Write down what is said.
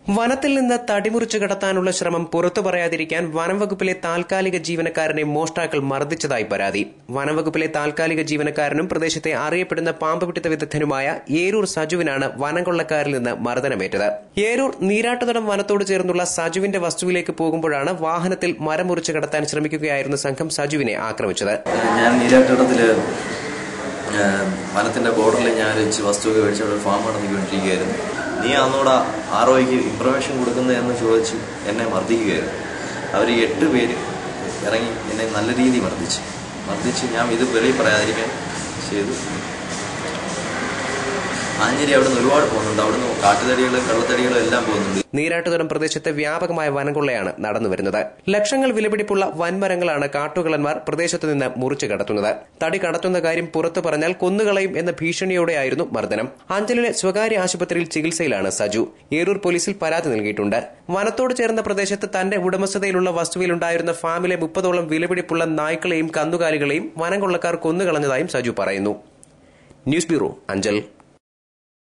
വനത്തിൽ നിന്ന് തടിമുറിച്ചു കടത്താനുള്ള ശ്രമം പുറത്തു പറയാതിരിക്കാൻ വനംവകുപ്പിലെ താൽക്കാലിക ജീവനക്കാരനെ മോഷ്ടാക്കൾ മർദ്ദിച്ചതായി പരാതി വനംവകുപ്പിലെ താൽക്കാലിക ജീവനക്കാരനും പ്രദേശത്തെ അറിയപ്പെടുന്ന പാമ്പ് പിടുത്ത വിദഗ്ധനുമായ ഏരൂർ സജുവിനാണ് വനം കൊള്ളക്കാരിൽ നിന്ന് മർദ്ദനമേറ്റത് ഏരൂർ നീരാട്ടുതടം വനത്തോട് ചേർന്നുള്ള സജുവിന്റെ വസ്തുവിലേക്ക് പോകുമ്പോഴാണ് വാഹനത്തിൽ മരം മുറിച്ചു കടത്താൻ ശ്രമിക്കുകയായിരുന്ന സംഘം സജുവിനെ ആക്രമിച്ചത് ഞാൻ നീരാട്ടത്തില് വനത്തിന്റെ ബോർഡറിൽ ഞാൻ വെച്ച് വസ്തുവൊക്കെ മേടിച്ച് അവിടെ ഫാം നടത്തിക്കൊണ്ടിരിക്കുകയായിരുന്നു നീ അന്നോട് ആർ ഒയ്ക്ക് ഇൻഫർമേഷൻ കൊടുക്കുന്നത് എന്ന് ചോദിച്ച് എന്നെ മർദ്ദിക്കുകയായിരുന്നു അവർ എട്ട് പേര് ഇറങ്ങി എന്നെ നല്ല രീതിയിൽ മർദ്ദിച്ചു മർദ്ദിച്ച് ഞാൻ ഇത് വെളിയിൽ പറയാതിരിക്കാൻ ചെയ്തു ആഞ്ഞേരി അവിടുന്ന് ഒരുപാട് പോകുന്നുണ്ട് അവിടുന്ന് കാട്ടുതടികളും കള്ളത്തടികളും എല്ലാം പോകുന്നുണ്ട് നീരാട്ടുതടം പ്രദേശത്തെ വ്യാപകമായ വനംകൊള്ളയാണ് നടന്നുവരുന്നത് ലക്ഷങ്ങൾ വിലപിടിപ്പുള്ള വൻമരങ്ങളാണ് കാട്ടുകളന്മാർ പ്രദേശത്ത് നിന്ന് മുറിച്ചു കടത്തുന്നത് തടി കടത്തുന്ന കാര്യം പുറത്തു പറഞ്ഞാൽ കൊന്നുകളയും എന്ന ഭീഷണിയോടെയായിരുന്നു മർദ്ദനം അഞ്ചലിലെ സ്വകാര്യ ആശുപത്രിയിൽ ചികിത്സയിലാണ് സജു ഏരൂർ പോലീസിൽ പരാതി നൽകിയിട്ടുണ്ട് വനത്തോട് ചേർന്ന പ്രദേശത്ത് തന്റെ ഉടമസ്ഥതയിലുള്ള വസ്തുവിലുണ്ടായിരുന്ന ഫാമിലെ മുപ്പതോളം വിലപിടിപ്പുള്ള നായ്ക്കളെയും കന്നുകാലികളെയും വനം കൊള്ളക്കാർ കൊന്നുകളഞ്ഞതായും സജു പറയുന്നു ന്യൂസ് ബ്യൂറോ അഞ്ചൽ